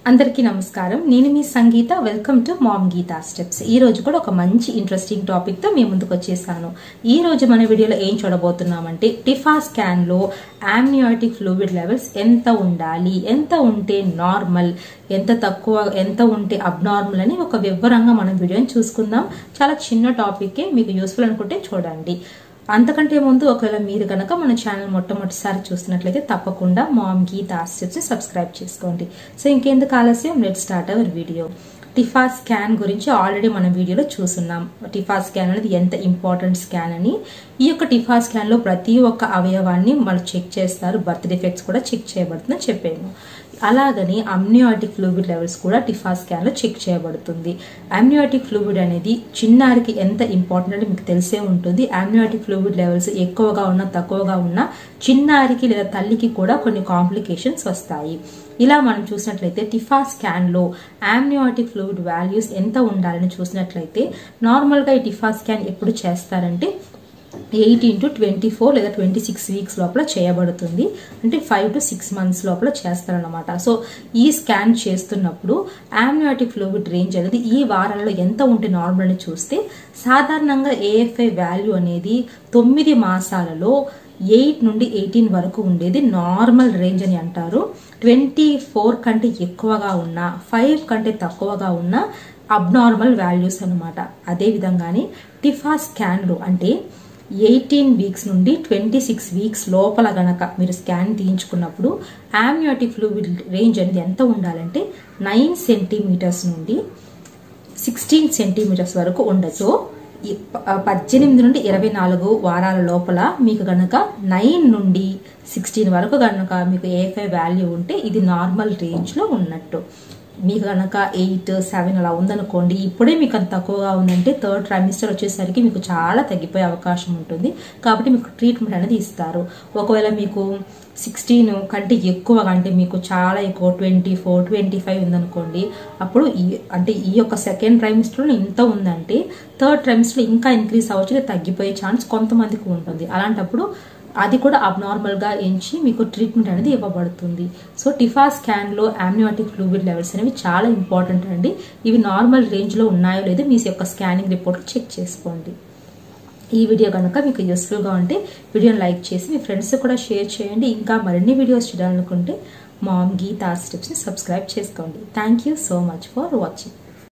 అందరికీ నమస్కారం నేను మీ Sangeetha welcome to mom Geetha steps ఈ రోజు కూడా ఒక మంచి ఇంట్రెస్టింగ్ టాపిక్ తో మీ ముందుకు వచ్చేసాను ఈ రోజు మన వీడియోలో ఏం చూడబోతున్నామంటే టిఫా స్కాన్ లో ఆమ్నియాటిక్ ఫ్లూయిడ్ లెవెల్స్ ఎంత ఉండాలి ఎంత ఉంటే నార్మల్ ఎంత తక్కువ ఎంత ఉంటే అబ్నార్మల్ అని ఒక వివరంగా మనం వీడియోని చూసుకుందాం చాలా చిన్న టాపికే మీకు యూస్ఫుల్ అనుకుంటే చూడండి అంతకంటే ముందు ఒకవేళ మీరు కనుక మన ఛానల్ మొట్టమొదటిసారి చూస్తున్నట్లయితే తప్పకుండా మామ్ గీత ఆస్టెప్స్ సబ్స్క్రైబ్ చేసుకోండి సో ఇంకెందుకు ఆలస్యం let start our video TIFFA scan గురించి ఆల్రెడీ మనం వీడియోలో చూస్తున్నాం టిఫా స్కాన్ అనేది ఎంత ఇంపార్టెంట్ స్కాన్ అని ఈ యొక్క టిఫా స్కాన్ లో ప్రతి ఒక్క అవయవాన్ని మనం చెక్ చేస్తారు బర్త్ డిఫెక్ట్స్ కూడా చెక్ చేయబడుతుందని చెప్పాను అలాగని అమ్నియాటిక్ ఫ్లూయిడ్ లెవెల్స్ కూడా టిఫా స్కాన్ లో చెక్ చేయబడుతుంది అమ్నియాటిక్ ఫ్లూయిడ్ అనేది చిన్నారికి ఎంత ఇంపార్టెంట్ అంటే మీకు తెలిసే ఉంటుంది అమ్నియాటిక్ ఫ్లూయిడ్ లెవెల్స్ ఎక్కువగా ఉన్నా తక్కువగా ఉన్నా చిన్నారికి లేదా తల్లికి కూడా కొన్ని కాంప్లికేషన్స్ వస్తాయి ఇలా మనం చూసినట్లయితే టిఫా స్కాన్ లో ఆమ్నియాటిక్ ఫ్లూయిడ్ వాల్యూస్ ఎంత ఉండాలని చూసినట్లయితే నార్మల్గా ఈ టిఫా స్కాన్ ఎప్పుడు చేస్తారంటే ఎయిటీన్ టు ట్వంటీ ఫోర్ లేదా ట్వంటీ సిక్స్ వీక్స్ లోపల చేయబడుతుంది అంటే ఫైవ్ టు సిక్స్ మంత్స్ లోపల చేస్తారనమాట సో ఈ స్కాన్ చేస్తున్నప్పుడు ఆమ్నియాటిక్ ఫ్లూయిడ్ రేంజ్ అనేది ఈ వారంలో ఎంత ఉంటే నార్మల్ అని చూస్తే సాధారణంగా ఏఎఫ్ఐ వాల్యూ అనేది తొమ్మిది మాసాలలో ఎయిట్ నుండి ఎయిటీన్ వరకు ఉండేది నార్మల్ రేంజ్ అని అంటారు ట్వంటీ ఫోర్ కంటే ఎక్కువగా ఉన్న ఫైవ్ కంటే తక్కువగా ఉన్న అబ్నార్మల్ వాల్యూస్ అనమాట అదే విధంగానే టిఫా స్కాన్లు అంటే ఎయిటీన్ వీక్స్ నుండి ట్వంటీ సిక్స్ వీక్స్ లోపల గనక మీరు స్కాన్ తీయించుకున్నప్పుడు ఆమ్నియాటిక్ ఫ్లూయిడ్ రేంజ్ అనేది ఎంత ఉండాలంటే నైన్ సెంటీమీటర్స్ నుండి సిక్స్టీన్ సెంటీమీటర్స్ వరకు ఉండొచ్చు పద్దెనిమిది నుండి ఇరవై నాలుగు వారాల లోపల మీకు గనక నైన్ నుండి సిక్స్టీన్ వరకు గనక మీకు ఏఫై వాల్యూ ఉంటే ఇది నార్మల్ రేంజ్లో ఉన్నట్టు మీకు కనుక ఎయిట్ సెవెన్ అలా ఉందనుకోండి ఇప్పుడే మీకు అంత తక్కువగా ఉందంటే థర్డ్ ట్రైమిస్టర్ వచ్చేసరికి మీకు చాలా తగ్గిపోయే అవకాశం ఉంటుంది కాబట్టి మీకు ట్రీట్మెంట్ అనేది ఇస్తారు ఒకవేళ మీకు సిక్స్టీన్ కంటే ఎక్కువగా అంటే మీకు చాలా ఎక్కువ ట్వంటీ ఫోర్ ట్వంటీ ఫైవ్ ఉందనుకోండి అప్పుడు ఈ అంటే ఈ యొక్క సెకండ్ ట్రైమిస్టర్లో ఇంత ఉందంటే థర్డ్ ట్రైమిస్టర్లో ఇంకా ఇంక్రీజ్ అవ్వచ్చు తగ్గిపోయే ఛాన్స్ కొంతమందికి ఉంటుంది అలాంటప్పుడు అది కూడా అబ్నార్మల్గా ఎంచి మీకు ట్రీట్మెంట్ అనేది ఇవ్వబడుతుంది సో టిఫా స్కాన్లో ఆమ్నియాటిక్ ఫ్లూయిడ్ లెవెల్స్ అనేవి చాలా ఇంపార్టెంట్ అండి ఇవి నార్మల్ రేంజ్లో ఉన్నాయో లేదో మీ యొక్క స్కానింగ్ రిపోర్ట్ చెక్ చేసుకోండి ఈ వీడియో కనుక మీకు యూస్ఫుల్గా ఉంటే వీడియోని లైక్ చేసి మీ ఫ్రెండ్స్ కూడా షేర్ చేయండి ఇంకా మరిన్ని వీడియోస్ చూడాలనుకుంటే మామ్ గీతా స్టెప్స్ని సబ్స్క్రైబ్ చేసుకోండి thank you so much for watching